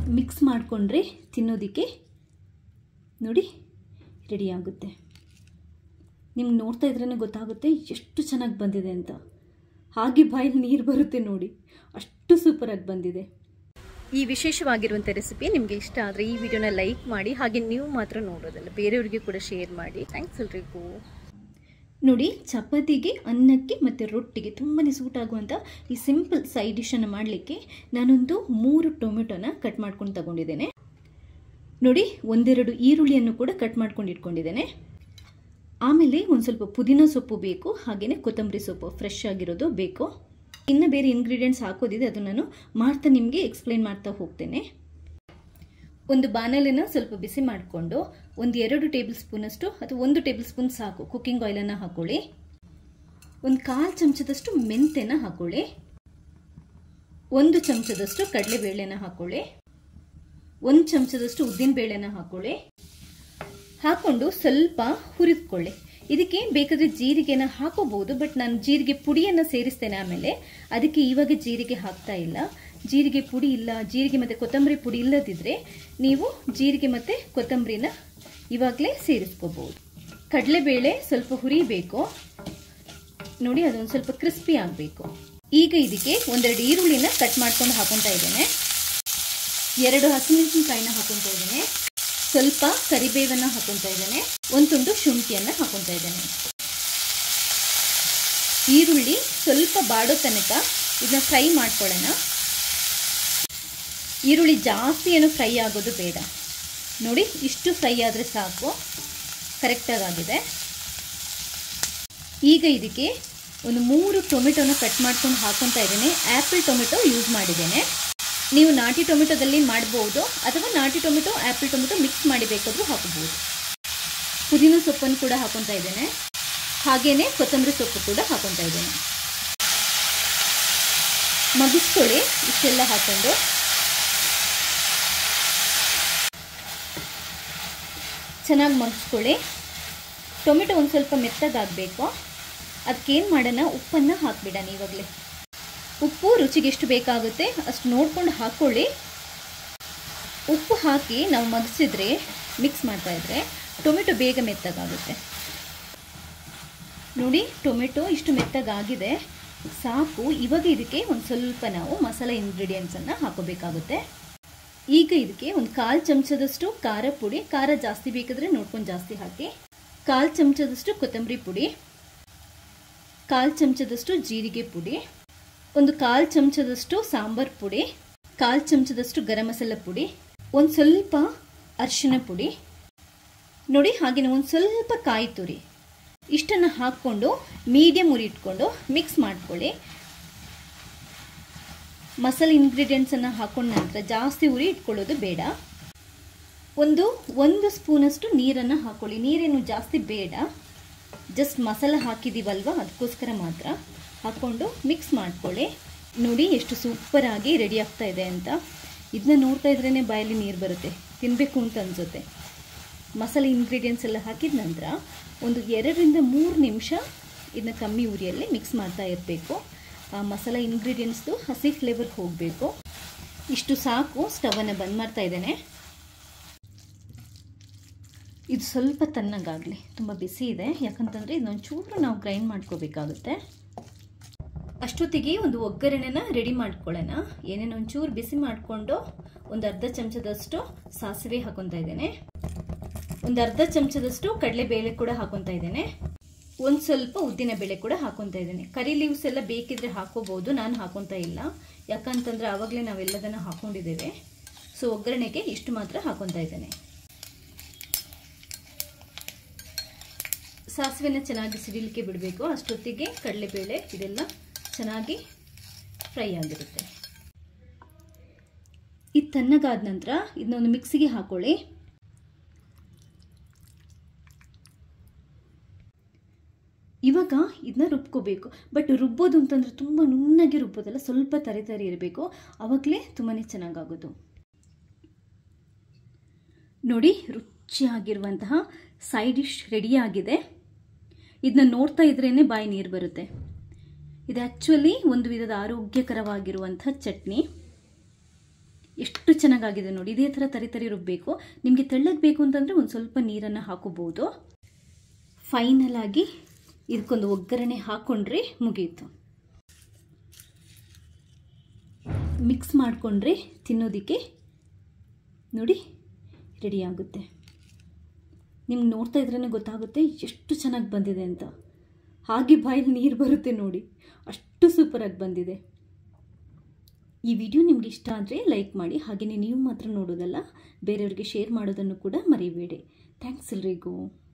mix ಮಾಡಿಕೊಂಡ್ರೆ ತಿನ್ನೋದಕ್ಕೆ ನೋಡಿ ರೆಡಿ ಆಗುತ್ತೆ ನಿಮ್ಗೆ ನೋಡ್ತಾ ಇದ್ರೇ ಗೊತ್ತಾಗುತ್ತೆ ಎಷ್ಟು ಚೆನ್ನಾಗಿ ಬಂದಿದೆ ಅಂತ ಹಾಗೆ ಬಾಯಲ್ಲಿ ನೀರು ಬರುತ್ತೆ ನೋಡಿ ಅಷ್ಟು ಸೂಪರಾಗಿ ಬಂದಿದೆ ಈ ವಿಶೇಷವಾಗಿರುವಂಥ ರೆಸಿಪಿ ನಿಮಗೆ ಇಷ್ಟ ಆದರೆ ಈ ವಿಡಿಯೋನ ಲೈಕ್ ಮಾಡಿ ಹಾಗೆ ನೀವು ಮಾತ್ರ ನೋಡೋದಲ್ಲ ಬೇರೆಯವರಿಗೆ ಕೂಡ ಶೇರ್ ಮಾಡಿ ಥ್ಯಾಂಕ್ಸ್ ಎಲ್ರಿಗೂ ನೋಡಿ ಚಪಾತಿಗೆ ಅನ್ನಕ್ಕೆ ಮತ್ತು ರೊಟ್ಟಿಗೆ ತುಂಬಾ ಸೂಟ್ ಆಗುವಂಥ ಈ ಸಿಂಪಲ್ ಸೈಡ್ ಡಿಶನ್ನು ಮಾಡಲಿಕ್ಕೆ ನಾನೊಂದು ಮೂರು ಟೊಮೆಟೊನ ಕಟ್ ಮಾಡ್ಕೊಂಡು ತಗೊಂಡಿದ್ದೇನೆ ನೋಡಿ ಒಂದೆರಡು ಈರುಳ್ಳಿಯನ್ನು ಕೂಡ ಕಟ್ ಮಾಡ್ಕೊಂಡು ಇಟ್ಕೊಂಡಿದ್ದೇನೆ ಆಮೇಲೆ ಒಂದು ಸ್ವಲ್ಪ ಪುದೀನ ಸೊಪ್ಪು ಬೇಕು ಹಾಗೆಯೇ ಕೊತ್ತಂಬರಿ ಸೊಪ್ಪು ಫ್ರೆಶ್ ಆಗಿರೋದು ಬೇಕು ಇನ್ನು ಬೇರೆ ಇಂಗ್ರೀಡಿಯೆಂಟ್ಸ್ ಹಾಕೋದಿದೆ ಅದು ನಾನು ಮಾಡ್ತಾ ನಿಮಗೆ ಎಕ್ಸ್ಪ್ಲೈನ್ ಮಾಡ್ತಾ ಹೋಗ್ತೇನೆ ಒಂದು ಬಾಣಲೆನ ಸ್ವಲ್ಪ ಬಿಸಿ ಮಾಡಿಕೊಂಡು ಒಂದು ಎರಡು ಟೇಬಲ್ ಸ್ಪೂನಷ್ಟು ಅಥವಾ ಒಂದು ಟೇಬಲ್ ಸ್ಪೂನ್ ಸಾಕು ಕುಕ್ಕಿಂಗ್ ಆಯಿಲನ್ನು ಹಾಕೊಳ್ಳಿ ಒಂದು ಕಾಲು ಚಮಚದಷ್ಟು ಮೆಂತೆನ ಹಾಕೊಳ್ಳಿ ಒಂದು ಚಮಚದಷ್ಟು ಕಡಲೆಬೇಳೆನ ಹಾಕೊಳ್ಳಿ ಒಂದು ಚಮಚದಷ್ಟು ಉದ್ದಿನಬೇಳೆನ ಹಾಕೊಳ್ಳಿ ಹಾಕೊಂಡು ಸ್ವಲ್ಪ ಹುರಿದುಕೊಳ್ಳಿ ಇದಕ್ಕೆ ಬೇಕಾದರೆ ಜೀರಿಗೆನ ಹಾಕೋಬಹುದು ಬಟ್ ನಾನು ಜೀರಿಗೆ ಪುಡಿಯನ್ನು ಸೇರಿಸ್ತೇನೆ ಆಮೇಲೆ ಅದಕ್ಕೆ ಇವಾಗ ಜೀರಿಗೆ ಹಾಕ್ತಾ ಇಲ್ಲ ಜೀರಿಗೆ ಪುಡಿ ಇಲ್ಲ ಜೀರಿಗೆ ಮತ್ತು ಕೊತ್ತಂಬರಿ ಪುಡಿ ಇಲ್ಲದಿದ್ದರೆ ನೀವು ಜೀರಿಗೆ ಮತ್ತು ಕೊತ್ತಂಬರಿನ ಇವಾಗಲೇ ಸೇರಿಸ್ಕೋಬಹುದು ಕಡಲೆಬೇಳೆ ಸ್ವಲ್ಪ ಹುರಿಬೇಕು ನೋಡಿ ಅದೊಂದು ಸ್ವಲ್ಪ ಕ್ರಿಸ್ಪಿ ಆಗಬೇಕು ಈಗ ಇದಕ್ಕೆ ಒಂದೆರಡು ಈರುಳ್ಳಿನ ಕಟ್ ಮಾಡ್ಕೊಂಡು ಹಾಕೊತಾ ಇದ್ದೇನೆ ಎರಡು ಹಸಿಮೆಣಸಿನಕಾಯಿನ ಹಾಕೊತಾ ಇದ್ದೇನೆ ಸ್ವಲ್ಪ ಕರಿಬೇವನ್ನು ಹಾಕೊತಾ ಇದ್ದೇನೆ ಒಂದು ತುಂಡು ಶುಂಠಿಯನ್ನು ಹಾಕೊತಾ ಇದ್ದೇನೆ ಈರುಳ್ಳಿ ಸ್ವಲ್ಪ ಬಾಡೋ ತನಕ ಇದನ್ನ ಫ್ರೈ ಮಾಡ್ಕೊಳ್ಳೋಣ ಈರುಳ್ಳಿ ಜಾಸ್ತಿ ಏನು ಫ್ರೈ ಆಗೋದು ಬೇಡ ನೋಡಿ ಇಷ್ಟು ಫ್ರೈ ಆದರೆ ಸಾಕು ಕರೆಕ್ಟಾಗಿ ಆಗಿದೆ ಈಗ ಇದಕ್ಕೆ ಒಂದು ಮೂರು ಟೊಮೆಟೊನ ಕಟ್ ಮಾಡ್ಕೊಂಡು ಹಾಕೊತಾ ಇದ್ದೇನೆ ಆ್ಯಪಲ್ ಟೊಮೆಟೊ ಯೂಸ್ ಮಾಡಿದ್ದೇನೆ ನೀವು ನಾಟಿ ಟೊಮೆಟೊದಲ್ಲಿ ಮಾಡ್ಬೋದು ಅಥವಾ ನಾಟಿ ಟೊಮೆಟೊ ಆ್ಯಪಲ್ ಟೊಮೆಟೊ ಮಿಕ್ಸ್ ಮಾಡಿ ಬೇಕಾದರೂ ಹಾಕಬಹುದು ಪುದೀನ ಸೊಪ್ಪನ್ನು ಕೂಡ ಹಾಕೊತಾ ಇದ್ದೇನೆ ಹಾಗೇನೆ ಕೊತ್ತಂಬರಿ ಸೊಪ್ಪು ಕೂಡ ಹಾಕೊತಾ ಇದ್ದೇನೆ ಮಗಿಸ್ಕೊಳ್ಳಿ ಇಷ್ಟೆಲ್ಲ ಹಾಕೊಂಡು ಚೆನ್ನಾಗಿ ಮಗಿಸ್ಕೊಳ್ಳಿ ಟೊಮೆಟೊ ಒಂದು ಸ್ವಲ್ಪ ಮೆತ್ತಗಾಗಬೇಕು ಅದಕ್ಕೇನು ಮಾಡೋಣ ಉಪ್ಪನ್ನು ಹಾಕ್ಬಿಡೋಣ ಇವಾಗಲೇ ಉಪ್ಪು ರುಚಿಗೆ ಎಷ್ಟು ಬೇಕಾಗುತ್ತೆ ಅಷ್ಟು ನೋಡ್ಕೊಂಡು ಹಾಕ್ಕೊಳ್ಳಿ ಉಪ್ಪು ಹಾಕಿ ನಾವು ಮಗಿಸಿದ್ರೆ ಮಿಕ್ಸ್ ಮಾಡ್ತಾ ಇದ್ರೆ ಟೊಮೆಟೊ ಬೇಗ ಮೆತ್ತಗಾಗುತ್ತೆ ನೋಡಿ ಟೊಮೆಟೊ ಇಷ್ಟು ಮೆತ್ತಗಾಗಿದೆ ಸಾಕು ಇವಾಗ ಇದಕ್ಕೆ ಒಂದು ಸ್ವಲ್ಪ ನಾವು ಮಸಾಲೆ ಇಂಗ್ರೀಡಿಯೆಂಟ್ಸನ್ನು ಹಾಕೋಬೇಕಾಗುತ್ತೆ ಈಗ ಇದಕ್ಕೆ ಒಂದು ಕಾಲು ಚಮಚದಷ್ಟು ಖಾರ ಪುಡಿ ಖಾರ ಜಾಸ್ತಿ ಬೇಕಾದರೆ ನೋಡ್ಕೊಂಡು ಜಾಸ್ತಿ ಹಾಕಿ ಕಾಲು ಚಮಚದಷ್ಟು ಕೊತ್ತಂಬರಿ ಪುಡಿ ಕಾಲು ಚಮಚದಷ್ಟು ಜೀರಿಗೆ ಪುಡಿ ಒಂದು ಕಾಲು ಚಮಚದಷ್ಟು ಸಾಂಬಾರ್ ಪುಡಿ ಕಾಲು ಚಮಚದಷ್ಟು ಗರಂ ಮಸಾಲ ಪುಡಿ ಒಂದು ಸ್ವಲ್ಪ ಅರಿಶಿನ ಪುಡಿ ನೋಡಿ ಹಾಗೆಯೇ ಒಂದು ಸ್ವಲ್ಪ ಕಾಯಿ ತುರಿ ಇಷ್ಟನ್ನು ಹಾಕ್ಕೊಂಡು ಮೀಡಿಯಮ್ ಉರಿ ಇಟ್ಕೊಂಡು ಮಿಕ್ಸ್ ಮಾಡ್ಕೊಳ್ಳಿ ಮಸಾಲೆ ಇಂಗ್ರೀಡಿಯೆಂಟ್ಸನ್ನು ಹಾಕೊಂಡ ನಂತರ ಜಾಸ್ತಿ ಉರಿ ಇಟ್ಕೊಳ್ಳೋದು ಬೇಡ ಒಂದು ಒಂದು ಸ್ಪೂನಷ್ಟು ನೀರನ್ನು ಹಾಕ್ಕೊಳ್ಳಿ ನೀರೇನು ಜಾಸ್ತಿ ಬೇಡ ಜಸ್ಟ್ ಮಸಾಲ ಹಾಕಿದ್ದೀವಲ್ವ ಅದಕ್ಕೋಸ್ಕರ ಮಾತ್ರ ಹಾಕ್ಕೊಂಡು ಮಿಕ್ಸ್ ಮಾಡ್ಕೊಳ್ಳಿ ನೋಡಿ ಎಷ್ಟು ಸೂಪರಾಗಿ ರೆಡಿ ಆಗ್ತಾ ಇದೆ ಅಂತ ಇದನ್ನ ನೋಡ್ತಾ ಇದ್ರೇ ಬಾಯಲ್ಲಿ ನೀರು ಬರುತ್ತೆ ತಿನ್ನಬೇಕು ಅಂತ ಅನಿಸುತ್ತೆ ಮಸಾಲೆ ಇಂಗ್ರೀಡಿಯೆಂಟ್ಸ್ ಎಲ್ಲ ಹಾಕಿದ ನಂತರ ಒಂದು ಎರಡರಿಂದ ಮೂರು ನಿಮಿಷ ಇದನ್ನ ಕಮ್ಮಿ ಉರಿಯಲ್ಲಿ ಮಿಕ್ಸ್ ಮಾಡ್ತಾ ಇರಬೇಕು ಆ ಮಸಾಲ ಇಂಗ್ರೀಡಿಯೆಂಟ್ಸ್ದು ಹಸಿ ಫ್ಲೇವರ್ ಹೋಗಬೇಕು ಇಷ್ಟು ಸಾಕು ಸ್ಟವನ್ನು ಬಂದ್ ಮಾಡ್ತಾ ಇದ್ದೇನೆ ಇದು ಸ್ವಲ್ಪ ತಣ್ಣಗಾಗಲಿ ತುಂಬ ಬಿಸಿ ಇದೆ ಯಾಕಂತಂದರೆ ಇದೊಂದು ಚೂರು ನಾವು ಗ್ರೈಂಡ್ ಮಾಡ್ಕೋಬೇಕಾಗುತ್ತೆ ಅಷ್ಟೊತ್ತಿಗೆ ಒಂದು ಒಗ್ಗರಣೆನ ರೆಡಿ ಮಾಡ್ಕೊಳ್ಳೋಣ ಏನೇನೋ ಒಂಚೂರು ಬಿಸಿ ಮಾಡಿಕೊಂಡು ಒಂದು ಅರ್ಧ ಚಮಚದಷ್ಟು ಸಾಸಿವೆ ಹಾಕೊತಾ ಇದ್ದೇನೆ ಒಂದು ಅರ್ಧ ಚಮಚದಷ್ಟು ಕಡಲೆಬೇಳೆ ಕೂಡ ಹಾಕೊತಾ ಇದ್ದೇನೆ ಒಂದು ಸ್ವಲ್ಪ ಉದ್ದಿನ ಬೇಳೆ ಕೂಡ ಹಾಕೊತಾ ಇದ್ದೇನೆ ಕರಿ ಲೀವ್ಸ್ ಎಲ್ಲ ಬೇಕಿದ್ರೆ ಹಾಕೋಬಹುದು ನಾನು ಹಾಕೊತಾ ಇಲ್ಲ ಯಾಕಂತಂದ್ರೆ ಆವಾಗಲೇ ನಾವೆಲ್ಲದನ್ನ ಹಾಕೊಂಡಿದ್ದೇವೆ ಸೊ ಒಗ್ಗರಣೆಗೆ ಇಷ್ಟು ಮಾತ್ರ ಹಾಕೊತಾ ಇದ್ದೇನೆ ಸಾಸಿವೆನ ಚೆನ್ನಾಗಿ ಸಿಡಿಲಿಕ್ಕೆ ಬಿಡಬೇಕು ಅಷ್ಟೊತ್ತಿಗೆ ಕಡಲೆಬೇಳೆ ಇದೆಲ್ಲ ಚೆನ್ನಾಗಿ ಫ್ರೈ ಆಗಿರುತ್ತೆ ಇದು ತಣ್ಣಗಾದ ನಂತರ ಇದನ್ನೊಂದು ಮಿಕ್ಸಿಗೆ ಹಾಕೊಳ್ಳಿ ಇವಾಗ ಇದನ್ನ ರುಬ್ಕೋಬೇಕು ಬಟ್ ರುಬ್ಬೋದು ಅಂತಂದರೆ ತುಂಬ ನುಣ್ಣಗೆ ರುಬ್ಬೋದಲ್ಲ ಸ್ವಲ್ಪ ತರಿ ತರಿ ಇರಬೇಕು ಆವಾಗಲೇ ತುಂಬಾ ಚೆನ್ನಾಗಾಗೋದು ನೋಡಿ ರುಚಿಯಾಗಿರುವಂತಹ ಸೈಡ್ ಡಿಶ್ ರೆಡಿಯಾಗಿದೆ ಇದನ್ನ ನೋಡ್ತಾ ಇದ್ರೇ ಬಾಯಿ ನೀರು ಬರುತ್ತೆ ಇದು ಆ್ಯಕ್ಚುಲಿ ಒಂದು ವಿಧದ ಆರೋಗ್ಯಕರವಾಗಿರುವಂಥ ಚಟ್ನಿ ಎಷ್ಟು ಚೆನ್ನಾಗಾಗಿದೆ ನೋಡಿ ಇದೇ ಥರ ತರಿ ತರಿ ರುಬ್ಬಬೇಕು ನಿಮಗೆ ತೆಳ್ಳಗೆ ಬೇಕು ಅಂತಂದರೆ ಒಂದು ಸ್ವಲ್ಪ ನೀರನ್ನು ಹಾಕೋಬಹುದು ಫೈನಲ್ ಆಗಿ ಇದಕ್ಕೊಂದು ಒಗ್ಗರಣೆ ಹಾಕ್ಕೊಂಡ್ರೆ ಮುಗೀತು ಮಿಕ್ಸ್ ಮಾಡಿಕೊಂಡ್ರೆ ತಿನ್ನೋದಕ್ಕೆ ನೋಡಿ ರೆಡಿ ಆಗುತ್ತೆ ನಿಮ್ಗೆ ನೋಡ್ತಾ ಇದ್ರೇ ಗೊತ್ತಾಗುತ್ತೆ ಎಷ್ಟು ಚೆನ್ನಾಗಿ ಬಂದಿದೆ ಅಂತ ಹಾಗೆ ಬಾಯಲ್ಲಿ ನೀರು ಬರುತ್ತೆ ನೋಡಿ ಅಷ್ಟು ಸೂಪರಾಗಿ ಬಂದಿದೆ ಈ ವಿಡಿಯೋ ನಿಮ್ಗೆ ಇಷ್ಟ ಆದರೆ ಲೈಕ್ ಮಾಡಿ ಹಾಗೆಯೇ ನೀವು ಮಾತ್ರ ನೋಡೋದಲ್ಲ ಬೇರೆಯವ್ರಿಗೆ ಶೇರ್ ಮಾಡೋದನ್ನು ಕೂಡ ಮರಿಬೇಡಿ ಥ್ಯಾಂಕ್ಸ್ ಎಲ್ರಿಗೂ